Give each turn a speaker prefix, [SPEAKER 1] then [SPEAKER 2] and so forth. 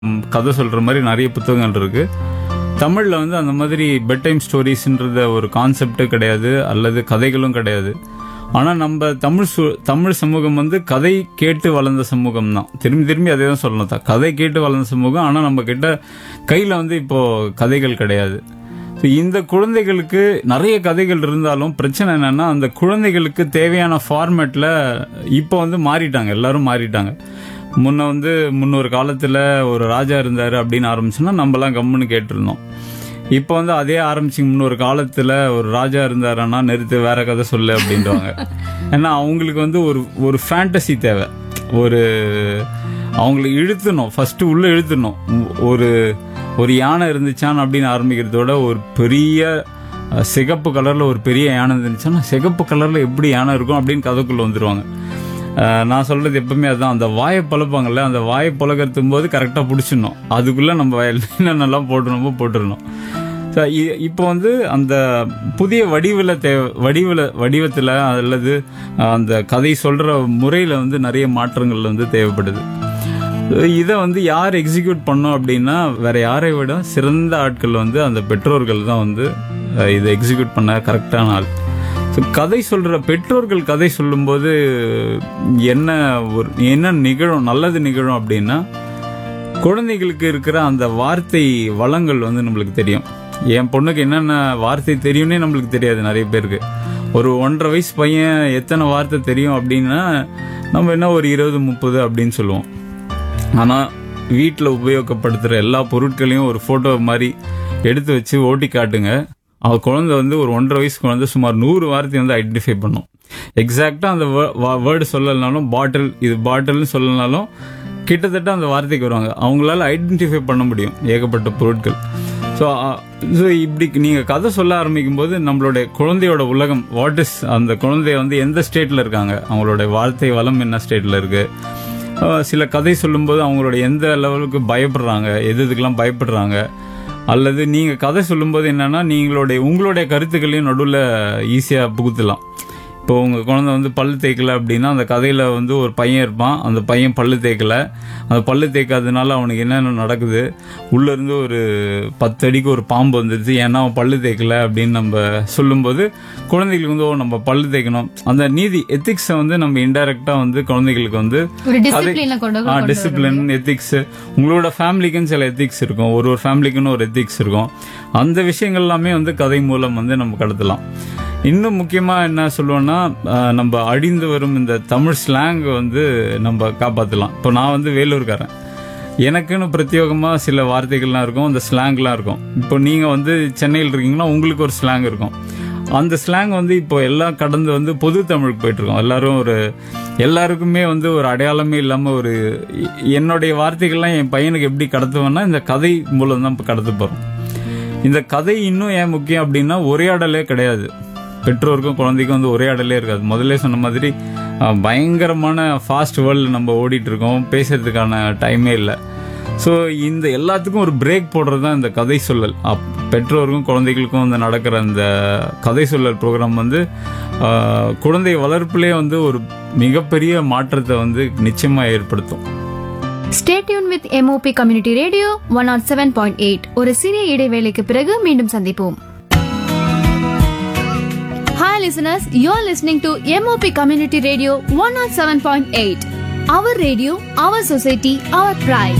[SPEAKER 1] ம், கதை சொல்ற மாதிரி நிறைய புத்தகங்கள் இருக்கு தமிழ்ல வந்து அந்த மாதிரி பெட் டைம் ஸ்டோரிஸ்ன்றத ஒரு கான்செப்டே கிடையாது அல்லது கதைகளும் கிடையாது ஆனா நம்ம தமிழ் சு- தமிழ் சமூகம் வந்து கதை கேட்டு வளர்ந்த சமூகம் தான் திரும்பி திரும்பி அதே தான் சொல்லணும் தான் கதை கேட்டு வளர்ந்த சமூகம் ஆனா நம்ம கிட்ட கையில வந்து இப்போ கதைகள் கிடையாது So, இந்த குழந்தைகளுக்கு நிறைய கதைகள் இருந்தாலும் பிரச்சனை என்னன்னா அந்த குழந்தைகளுக்கு தேவையான ஃபார்மேட்ல இப்போ வந்து மாறிட்டாங்க எல்லாரும் மாறிட்டாங்க முன்ன வந்து முன்னொரு காலத்துல ஒரு ராஜா இருந்தாரு அப்படின்னு ஆரம்பிச்சோன்னா நம்மலாம் கம்முன்னு கேட்டிருந்தோம் இப்போ வந்து அதே ஆரம்பிச்சு முன்னொரு காலத்துல ஒரு ராஜா இருந்தாருன்னா நிறுத்து வேற கதை சொல்லு அப்படின்றாங்க ஏன்னா அவங்களுக்கு வந்து ஒரு ஒரு ஃபேண்டசி தேவை ஒரு அவங்களை இழுத்தணும் ஃபர்ஸ்ட் உள்ள இழுத்தணும் ஒரு ஒரு யானை இருந்துச்சான் அப்படின்னு ஆரம்பிக்கிறதோட ஒரு பெரிய அஹ், சிகப்பு கலர்ல ஒரு பெரிய யானை இருந்துச்சுன்னா சிகப்பு கலர்ல எப்படி யானை இருக்கும் அப்படின்னு கதைக்குள்ள வந்துருவாங்க அஹ், நான் சொல்றது எப்பவுமே அதான் அந்த வாயை பழப்பாங்கல்ல அந்த வாயை பழகிறதும் போது கரெக்டாக பிடிச்சிடணும் அதுக்குள்ள நம்ம வயல் என்னென்னலாம் போட்டுருமோ போட்டுடணும் So, இ- இப்போ வந்து அந்த புதிய வடிவில் தேவை வடிவில் வடிவத்தில் அல்லது அஹ், அந்த கதை சொல்ற முறையில் வந்து நிறைய மாற்றங்கள் வந்து தேவைப்படுது இதை வந்து யார் எக்ஸிக்யூட் பண்ணோம் அப்படின்னா வேற யாரை விட சிறந்த ஆட்கள் வந்து அந்த பெற்றோர்கள் தான் வந்து அஹ், இதை எக்ஸிக்யூட் பண்ண கரெக்டான ஆள் ஸோ கதை சொல்ற பெற்றோர்கள் கதை சொல்லும்போது என்ன ஒரு என்ன நிகழும் நல்லது நிகழும் அப்படின்னா குழந்தைகளுக்கு இருக்கிற அந்த வார்த்தை வளங்கள் வந்து நம்மளுக்கு தெரியும் என் பொண்ணுக்கு என்னென்ன வார்த்தை தெரியும்னே நம்மளுக்கு தெரியாது நிறைய பேருக்கு ஒரு ஒன்றரை வயசு பையன் எத்தனை வார்த்தை தெரியும் அப்படின்னா நம்ம என்ன ஒரு இருபது முப்பது அப்படின்னு சொல்லுவோம் ஆனால் வீட்டில் உபயோகப்படுத்துகிற எல்லா பொருட்களையும் ஒரு ஃபோட்டோ மாதிரி எடுத்து வச்சு ஓட்டி காட்டுங்க அவ குழந்தை வந்து ஒரு ஒன்றரை வயசு குழந்தை சுமார் நூறு வார்த்தை வந்து ஐடென்டிஃபை பண்ணும் எக்ஸாக்டாக அந்த வேர்டு சொல்லலைனாலும் பாட்டில் இது பாட்டில்னு சொல்லலைனாலும் கிட்டத்தட்ட அந்த வார்த்தைக்கு வருவாங்க அவங்களால ஐடென்டிஃபை பண்ண முடியும் ஏகப்பட்ட பொருட்கள் ஸோ ஸோ இப்படி நீங்கள் கதை சொல்ல ஆரம்பிக்கும் போது நம்மளுடைய குழந்தையோட உலகம் வாட் இஸ் அந்த குழந்தைய வந்து எந்த ஸ்டேட்டில் இருக்காங்க அவங்களோட வார்த்தை வளம் என்ன ஸ்டேட்டில் இருக்கு அஹ் சில கதை சொல்லும்போது அவங்களோட எந்த லெவலுக்கு பயப்படுறாங்க எது இதுக்கெல்லாம் பயப்படுறாங்க அல்லது நீங்க கதை சொல்லும்போது என்னன்னா நீங்களுடைய உங்களுடைய கருத்துக்களையும் நடுவில் ஈஸியா புகுத்தலாம் இப்போ உங்க குழந்தை வந்து பல்லு தேய்க்கல அப்படின்னா அந்த கதையில வந்து ஒரு பையன் இருப்பான் அந்த பையன் பல்லு தேய்க்கல அந்த பல்லு தேய்க்காதனால அவனுக்கு என்னென்ன நடக்குது உள்ள இருந்து ஒரு பத்து அடிக்கு ஒரு பாம்பு வந்துருச்சு ஏன்னா அவன் பல்லு தேய்க்கல அப்படின்னு நம்ம சொல்லும்போது குழந்தைகளுக்கு வந்து ஓ நம்ம பல்லு தேய்க்கணும் அந்த நீதி எத்திக்ஸை வந்து நம்ம இன்டைரக்டா வந்து குழந்தைகளுக்கு வந்து
[SPEAKER 2] ஒரு டிசிப்ளின கொண்டு கொண்டு
[SPEAKER 1] டிசிப்ளின் எத்திக்ஸ் உங்களோட ஃபேமிலிக்குன்னு சில எத்திக்ஸ் இருக்கும் ஒரு ஒரு ஃபேமிலிக்குன்னு ஒரு எத்திக்ஸ் இருக்கும் அந்த விஷயங்கள் எல்லாமே வந்து கதை மூலம் வந்து நம்ம கடத்தலாம் இன்னும் முக்கியமா என்ன சொல்லுவோம்னா அஹ், நம்ம அழிந்து வரும் இந்த தமிழ் ஸ்லாங் வந்து நம்ம காப்பாத்தலாம் இப்போ நான் வந்து வேலூர்காரன் எனக்குன்னு பிரத்யேகமா சில வார்த்தைகள்லாம் இருக்கும் அந்த ஸ்லாங்லாம் இருக்கும் இப்போ நீங்க வந்து சென்னையில் இருக்கீங்கன்னா உங்களுக்கு ஒரு ஸ்லாங் இருக்கும் அந்த ஸ்லாங் வந்து இப்போ எல்லாம் கடந்து வந்து பொது தமிழுக்கு போயிட்டு இருக்கோம் எல்லாரும் ஒரு எல்லாருக்குமே வந்து ஒரு அடையாளமே இல்லாம ஒரு எ- என்னுடைய வார்த்தைகள்லாம் என் பையனுக்கு எப்படி கடத்துவேன்னா இந்த கதை மூலம் தான் இப்போ கடத்த போறோம் இந்த கதை இன்னும் ஏன் முக்கியம் அப்படின்னா உரையாடலே கிடையாது பெற்றோருக்கும் குழந்தைக்கும் வந்து உரையாடலே இருக்காது முதல்ல சொன்ன மாதிரி அஹ், பயங்கரமான ஃபாஸ்ட் வேர்ல்டு நம்ம ஓடிட்டு இருக்கோம் பேசுறதுக்கான டைமே இல்லை ஸோ இந்த எல்லாத்துக்கும் ஒரு பிரேக் போடுறது தான் இந்த கதை சொல்லல் அப்- பெற்றோருக்கும் குழந்தைகளுக்கும் வந்து நடக்கிற இந்த கதை சொல்லல் ப்ரோக்ராம் வந்து ஆஹ், குழந்தை வளர்ப்பிலே வந்து ஒரு மிகப்பெரிய மாற்றத்தை வந்து நிச்சயமா ஏற்படுத்தும்
[SPEAKER 2] stay tune with MOP community radio one nought seven point eight ஒரு சிறிய இடைவேளைக்கு பிறகு மீண்டும் சந்திப்போம் Hi listeners, you're listening to MOP Community Radio 107.8. Our radio, our society, our pride.